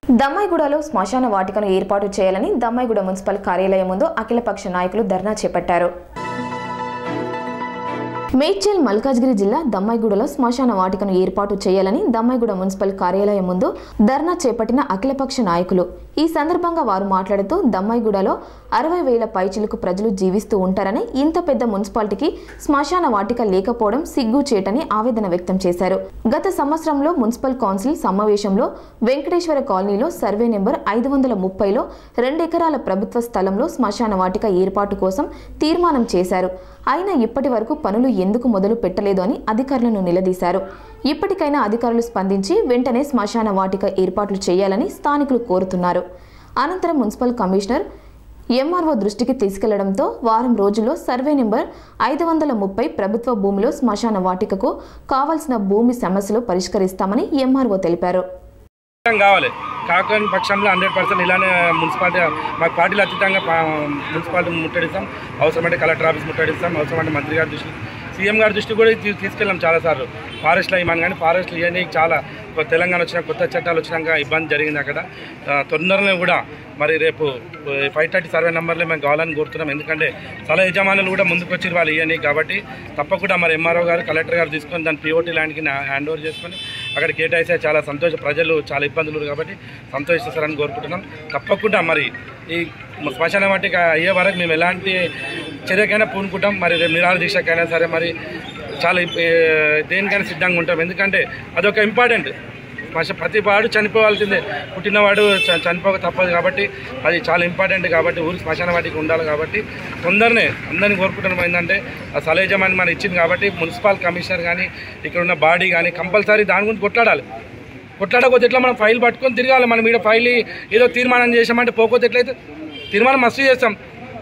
దమ్మాయిగూడలో శ్మశాన వాటికను ఏర్పాటు చేయాలని దమ్మాయిగూడ మున్సిపల్ కార్యాలయం ముందు అఖిలపక్ష నాయకులు ధర్నా చేపట్టారు మేడ్చల్ మల్కాజ్గిరి జిల్లా దమ్మాయిగూడలో శ్మశాన వాటికను ఏర్పాటు చేయాలని దమ్మాయిగూడ మున్సిపల్ కార్యాలయం ముందు ధర్నా చేపట్టిన అఖిలపక్ష నాయకులు ఈ సందర్భంగా వారు మాట్లాడుతూ దమ్మాయిగూడలో అరవై వేల పైచిలకు ప్రజలు జీవిస్తూ ఉంటారని ఇంత పెద్ద మున్సిపాలిటీకి శ్మశాన వాటిక లేకపోవడం సిగ్గు చేటని ఆవేదన వ్యక్తం చేశారు గత సంవత్సరంలో మున్సిపల్ కౌన్సిల్ సమావేశంలో వెంకటేశ్వర కాలనీలో సర్వే నెంబర్ ఐదు వందల ముప్పైలో రెండెకరాల ప్రభుత్వ స్థలంలో శ్మశాన వాటిక ఏర్పాటు కోసం తీర్మానం చేశారు అయినా ఇప్పటి వరకు పనులు ఎందుకు మొదలు పెట్టలేదు అని అధికారులను నిలదీశారు ఇప్పటికైనా అధికారులు స్పందించి వెంటనే శ్మశాన వాటిక ఏర్పాట్లు చేయాలని స్థానికులు కోరుతున్నారు అనంతరం మున్సిపల్ కమిషనర్ ఎంఆర్ఓ దృష్టికి తీసుకెళ్లడంతో వారం రోజుల్లో సర్వే నెంబర్ ఐదు వందల ముప్పై ప్రభుత్వ భూమిలో శ్మశాన వాటికకు కావాల్సిన భూమి సమస్యలు పరిష్కరిస్తామని ఎంఆర్ఓ తెలిపారు ఖచ్చితంగా కావాలి కాకని పక్షంలో హండ్రెడ్ పర్సెంట్ ఇలానే మున్సిపాలిటీ మాకు పార్టీలు అతీతంగా పా- మున్సిపాలిటీ ముట్టడిస్తాం అవసరమంటే కలెక్టర్ ఆఫీస్ ముట్టడిస్తాం అవసరమంటే మంత్రి గారి దృష్టి సీఎం గారి దృష్టి కూడా తీ- తీసుకెళ్ళాం చాలాసార్లు ఫారెస్ట్లో ఇవ్వమని కానీ ఫారెస్ట్లు ఇవన్నీ చాలా కొ- తెలంగాణ వచ్చిన కొత్త చట్టాలు వచ్చినాక ఇబ్బంది జరిగింది అక్కడ ఆ, తొందరలో కూడా మరి రేపు ఫైవ్ థర్టీ సర్వే నెంబర్లో మేము కావాలని కోరుతున్నాం ఎందుకంటే స్థల యజమానులు కూడా ముందుకు వచ్చి వాళ్ళు ఇవన్నీ కాబట్టి తప్పకుండా మరి ఎంఆర్ఓ గారు కలెక్టర్ గారు తీసుకొని దాని పిఓటీ ల్యాండ్కి హ్యాండ్ ఓవర్ చేసుకొని అక్కడ కేటాయిస్తే చాలా సంతోష ప్రజలు చాలా ఇబ్బందులు ఉన్నారు కాబట్టి సంతోషిస్తారని కోరుకుంటున్నాం తప్పకుండా మరి ఈ శ్మశాన వాటికి అయ్యే వరకు మేము ఎలాంటి చర్యకైనా పూనుకుంటాం మరి రేపు నిరాహార దీక్షకైనా సరే మరి చాలా ఏ, దేనికైనా సిద్ధంగా ఉంటాం ఎందుకంటే అదొక ఇంపార్టెంట్ శ్మశ ప్రతి వాడు చనిపోవాల్సిందే పుట్టినవాడు చ- చనిపోక తప్పదు కాబట్టి అది చాలా ఇంపార్టెంట్ కాబట్టి ఊరు శ్మశాన వాటికి ఉండాలి కాబట్టి తొందరనే అందరినీ కోరుకుంటున్నాం ఏంటంటే ఆ స్థల యజమాని మనం ఇచ్చింది కాబట్టి మున్సిపల్ కమిషనర్ కానీ ఇక్కడ ఉన్న బాడీ కానీ కంపల్సరీ దాని గురించి కొట్లాడాలి కొట్లాడకపోతే ఎట్లా మనం ఫైల్ పట్టుకొని తిరగాలి మనం ఇక్కడ ఫైల్ ఏదో తీర్మానం చేసామంటే పోకపోతే ఎట్లయితే తీర్మానం మస్తు చేస్తాం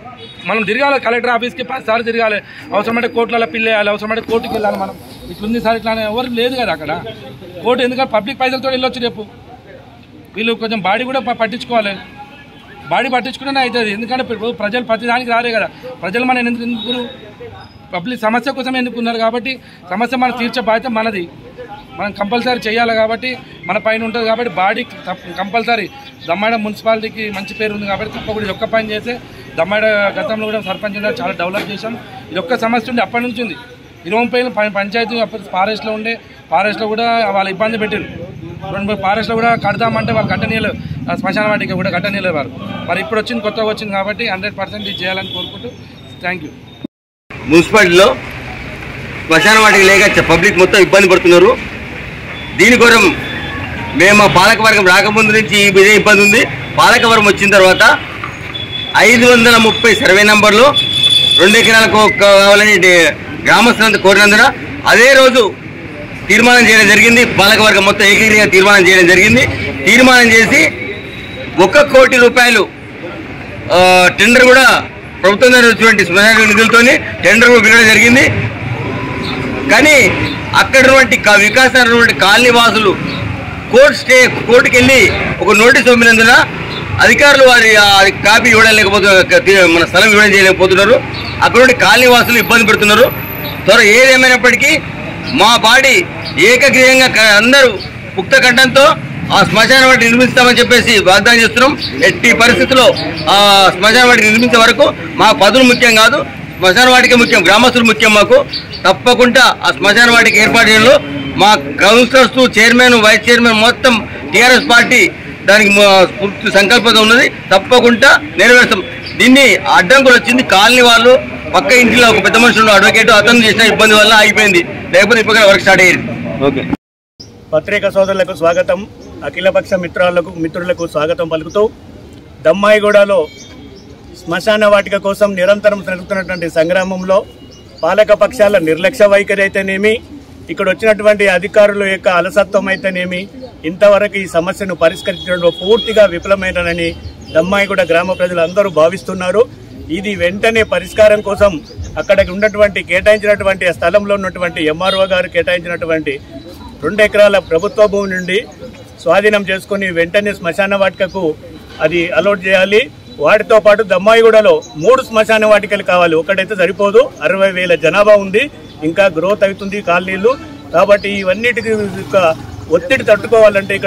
మనం తిరగాలి కలెక్టర్ ఆఫీస్కి పదిసార్లు తిరగాలి అవసరమంటే కోర్టులలో పిల్లేయాలి అవసరమంటే కోర్టుకి వెళ్ళాలి మనం ఇట్లుంది సార్ ఇట్లా అని ఎవరు లేదు కదా అక్కడ కోర్టు ఎందుకంటే పబ్లిక్ పైసలతో వెళ్ళొచ్చు రేపు వీళ్ళు కొంచెం బాడీ కూడా ప- పట్టించుకోవాలి బాడీ పట్టించుకుంటేనే అవుతుంది ఎందుకంటే ఇప్పుడు ప్రజలు ప్రతిదానికి రారే కదా ప్రజలు మన ఎందుకు ఎందుకు పబ్లిక్ సమస్య కోసం ఎన్నుకున్నారు కాబట్టి సమస్య మనం తీర్చే బాధ్యత మనది మనం కంపల్సరీ చేయాలి కాబట్టి మన పైన ఉంటుంది కాబట్టి బాడీ కంపల్సరీ దమ్మాడ మున్సిపాలిటీకి మంచి పేరు ఉంది కాబట్టి తప్పకుండా ఇది ఒక్క పని చేస్తే దమ్మాడ గతంలో కూడా సర్పంచ్ ఉన్నారు చాలా డెవలప్ చేశాం ఇది ఒక్క సమస్య ఉంది అప్పటి నుంచి ఉంది ఇరవై పైన పం- పంచాయతీ అప్పుడు ఫారెస్ట్లో ఉండే ఫారెస్ట్లో కూడా వాళ్ళు ఇబ్బంది పెట్టారు రెండు మూడు ఫారెస్ట్లో కూడా కడదామంటే వాళ్ళు కట్టనీయలేదు ఆ శ్మశాన వాటికి కూడా కట్టనీయలేదు వారు మరి ఇప్పుడు వచ్చింది కొత్తగా వచ్చింది కాబట్టి హండ్రెడ్ పర్సెంట్ ఇది చేయాలని కోరుకుంటూ థ్యాంక్ యూ మున్సిపాలిటీలో శ్మశాన వాటికి లేక పబ్లిక్ మొత్తం ఇబ్బంది పడుతున్నారు దీనికోసం మేము మా పాలకవర్గం రాకముందు నుంచి ఈ ఇదే ఇబ్బంది ఉంది పాలకవర్గం వచ్చిన తర్వాత ఐదు వందల ముప్పై సర్వే నంబర్లు రెండు ఎకరాలకు కావాలని డే- గ్రామస్తులంతా కోరినందున అదే రోజు తీర్మానం చేయడం జరిగింది పాలకవర్గం మొత్తం ఏకగ్రీగా తీర్మానం చేయడం జరిగింది తీర్మానం చేసి ఒక కోటి రూపాయలు ఆ, టెండర్ కూడా ప్రభుత్వం దగ్గర వచ్చినటువంటి శ్మశాన నిధులతో టెండర్ కూడా పిలవడం జరిగింది కానీ అక్కడ ఉన్నటువంటి కా- వికాసాలు ఉన్నటువంటి కాలనీ వాసులు కోర్టు స్టే కోర్టుకి వెళ్ళి ఒక నోటీస్ పంపినందున అధికారులు వారి ఆ కాపీ ఇవ్వడం లేకపోతున్నారు మన స్థలం ఇవ్వడం చేయలేకపోతున్నారు అక్కడ నుండి కాలనీ వాసులు ఇబ్బంది పెడుతున్నారు త్వర ఏదేమైనప్పటికీ మా బాడీ ఏకగ్రీయంగా క- అందరూ ముక్త కంఠంతో ఆ శ్మశాన వాటిని నిర్మిస్తామని చెప్పేసి వాగ్దానం చేస్తున్నాం ఎట్టి పరిస్థితుల్లో ఆ శ్మశాన వాటిని నిర్మించే వరకు మా పదులు ముఖ్యం కాదు శ్మశాన వాటికి ముఖ్యం గ్రామస్తులు ముఖ్యం మాకు తప్పకుండా ఆ శ్మశాన వాటికి ఏర్పాటు చేయడంలో మా కౌన్సిలర్స్ చైర్మన్ వైస్ చైర్మన్ మొత్తం టీఆర్ఎస్ పార్టీ దానికి మా పూర్తి సంకల్పంతో ఉన్నది తప్పకుండా నెరవేరుస్తాం దీన్ని అడ్డంకులు వచ్చింది కాలనీ వాళ్ళు పక్క ఇంటిలో ఒక పెద్ద మనుషులు అడ్వకేట్ అతను చేసిన ఇబ్బంది వల్ల ఆగిపోయింది లేకపోతే ఇప్పుడు వర్క్ స్టార్ట్ అయ్యేది ఓకే పత్రికా సోదరులకు స్వాగతం అఖిలపక్ష మిత్రాలకు మిత్రులకు స్వాగతం పలుకుతూ దమ్మాయిగూడలో శ్మశాన వాటిక కోసం నిరంతరం జరుగుతున్నటువంటి సంగ్రామంలో పాలక పక్షాల నిర్లక్ష్య వైఖరి అయితేనేమి ఇక్కడ వచ్చినటువంటి అధికారుల యొక్క అలసత్వం అయితేనేమి ఇంతవరకు ఈ సమస్యను పరిష్కరించడంలో పూర్తిగా విఫలమైనని దమ్మాయిగూడ గ్రామ ప్రజలు అందరూ భావిస్తున్నారు ఇది వెంటనే పరిష్కారం కోసం అక్కడ ఉన్నటువంటి కేటాయించినటువంటి ఆ స్థలంలో ఉన్నటువంటి ఎంఆర్ఓ గారు కేటాయించినటువంటి రెండు ఎకరాల ప్రభుత్వ భూమి నుండి స్వాధీనం చేసుకుని వెంటనే శ్మశాన వాటికకు అది అలౌట్ చేయాలి వాటితో పాటు దమ్మాయిగూడలో మూడు శ్మశాన వాటికలు కావాలి ఒకటైతే సరిపోదు అరవై వేల జనాభా ఉంది ఇంకా గ్రోత్ అవుతుంది కాలనీలు కాబట్టి ఇవన్నిటికి యొక్క ఒత్తిడి తట్టుకోవాలంటే ఇక్కడ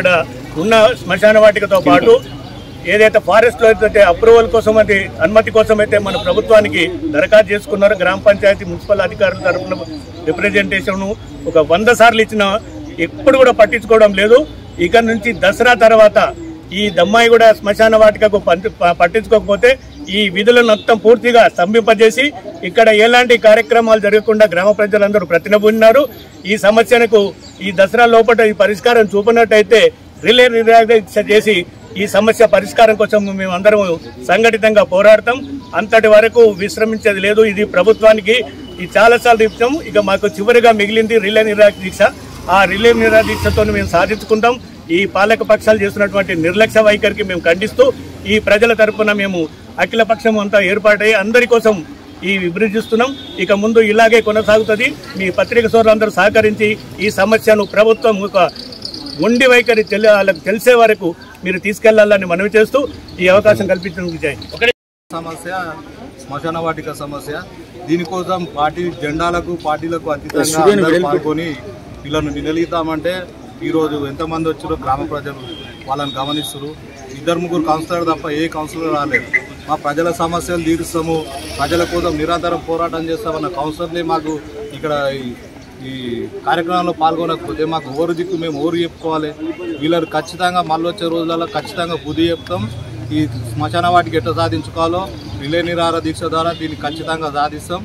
ఉన్న శ్మశాన వాటికతో పాటు ఏదైతే ఫారెస్ట్ లో అయితే అప్రూవల్ కోసం అయితే అనుమతి కోసం అయితే మన ప్రభుత్వానికి దరఖాస్తు చేసుకున్నారు గ్రామ పంచాయతీ మున్సిపల్ అధికారుల తరఫున రిప్రజెంటేషన్ ఒక వంద సార్లు ఇచ్చిన ఎప్పుడు కూడా పట్టించుకోవడం లేదు ఇక నుంచి దసరా తర్వాత ఈ దమ్మాయిగూడ శ్మశాన వాటికకు పంటి- ప- పట్టించుకోకపోతే ఈ విధులను మొత్తం పూర్తిగా స్తంభింపజేసి ఇక్కడ ఎలాంటి కార్యక్రమాలు జరగకుండా గ్రామ ప్రజలందరూ ప్రతినబున్నారు ఈ సమస్యకు ఈ దసరా లోపల ఈ పరిష్కారం చూపినట్టయితే రిలే నిరాదీక్ష చేసి ఈ సమస్య పరిష్కారం కోసం మేము అందరం సంఘటితంగా పోరాడతాం అంతటి వరకు విశ్రమించేది లేదు ఇది ప్రభుత్వానికి ఈ చాలాసార్లు ఇచ్చాం ఇక మాకు చివరిగా మిగిలింది రిలే నిరాదీక్ష ఆ రిలే నిరాదీక్షతో మేము సాధించుకుంటాం ఈ పాలక పక్షాలు చేస్తున్నటువంటి నిర్లక్ష్య వైఖరికి మేము ఖండిస్తూ ఈ ప్రజల తరపున మేము అఖిల పక్షం అంతా ఏర్పాటై అందరి కోసం ఈ విభజిస్తున్నాం ఇక ముందు ఇలాగే కొనసాగుతుంది మీ పత్రిక సోదరులందరూ సహకరించి ఈ సమస్యను ప్రభుత్వం ఒక ఉండి వైఖరి తెలి వాళ్ళకి తెలిసే వరకు మీరు తీసుకెళ్లాలని మనవి చేస్తూ ఈ అవకాశం కల్పించినందుకు జై సమస్య శ్మశాన వాటిక సమస్య దీనికోసం పార్టీ జెండాలకు పార్టీలకు అతీతంగా అందరూ పాల్గొని వీళ్ళను నిలదీద్దామంటే ఈరోజు ఎంతమంది వచ్చారో గ్రామ ప్రజలు వాళ్ళని గమనిస్తారు ఇద్దరు ముగ్గురు కౌన్సిలర్ తప్ప ఏ కౌన్సిలర్ రాలేదు మా ప్రజల సమస్యలు తీరుస్తాము ప్రజల కోసం నిరంతరం పోరాటం చేస్తామన్న కౌన్సిలర్లే మాకు ఇక్కడ ఈ- ఈ కార్యక్రమంలో పాల్గొనకపోతే మాకు ఓరు దిక్కు మేము ఓరు చెప్పుకోవాలి వీళ్ళని ఖచ్చితంగా మళ్ళీ వచ్చే రోజులలో ఖచ్చితంగా బుద్ధి చెప్తాం ఈ శ్మశాన వాటికి ఎట్లా సాధించుకోవాలో రిలే నిరాహార దీక్ష ద్వారా దీన్ని ఖచ్చితంగా సాధిస్తాం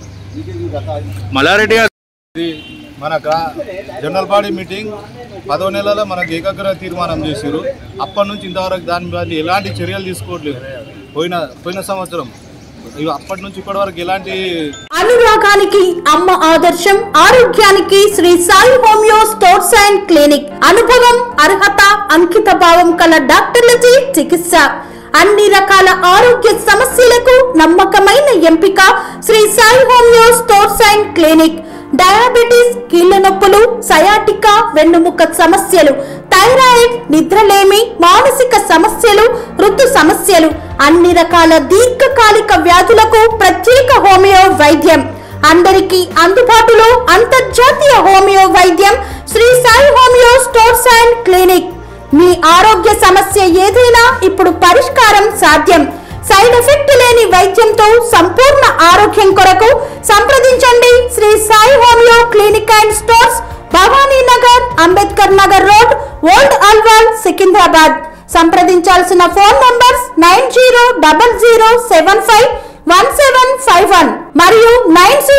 మల్లారెడ్డి గారు ఇది మన గ్రా జనరల్ బాడీ మీటింగ్ పదో నెలలో మనకు ఏకాగ్ర తీర్మానం చేశారు అప్పటి నుంచి ఇంతవరకు దాని మీద ఎలాంటి చర్యలు తీసుకోవట్లేదు పోయిన పోయిన సంవత్సరం ఇవి అప్పటి నుంచి ఇప్పటి వరకు ఎలాంటి అనురాగానికి అమ్మ ఆదర్శం ఆరోగ్యానికి Shri Sai homeo stores and clinic అనుభవం అర్హత అంకిత భావం కల డాక్టర్లచే చికిత్స అన్ని రకాల ఆరోగ్య సమస్యలకు నమ్మకమైన ఎంపిక Shri Sai homeo stores and clinic diabetes కీళ్ల నొప్పులు సయాటికా వెన్నుముక్క సమస్యలు థైరాయిడ్ నిద్రలేమి మానసిక సమస్యలు ఋతు సమస్యలు అన్ని రకాల దీర్ఘకాలిక వ్యాధులకు ప్రత్యేక హోమియో వైద్యం అందరికీ అందుబాటులో అంతర్జాతీయ హోమియో వైద్యం Shri Sai homeo stores and clinic మీ ఆరోగ్య సమస్య ఏదైనా ఇప్పుడు పరిష్కారం సాధ్యం సైడ్ ఎఫెక్ట్ లేని వైద్యంతో సంపూర్ణ ఆరోగ్యం కొరకు సంప్రదించండి Shri Sai homeo clinic and stores Bhavani Nagar Ambedkar Nagar road old Alwal Secunderabad సంప్రదించాల్సిన phone numbers nine zero double zero seven five one seven five one మరియు నైన్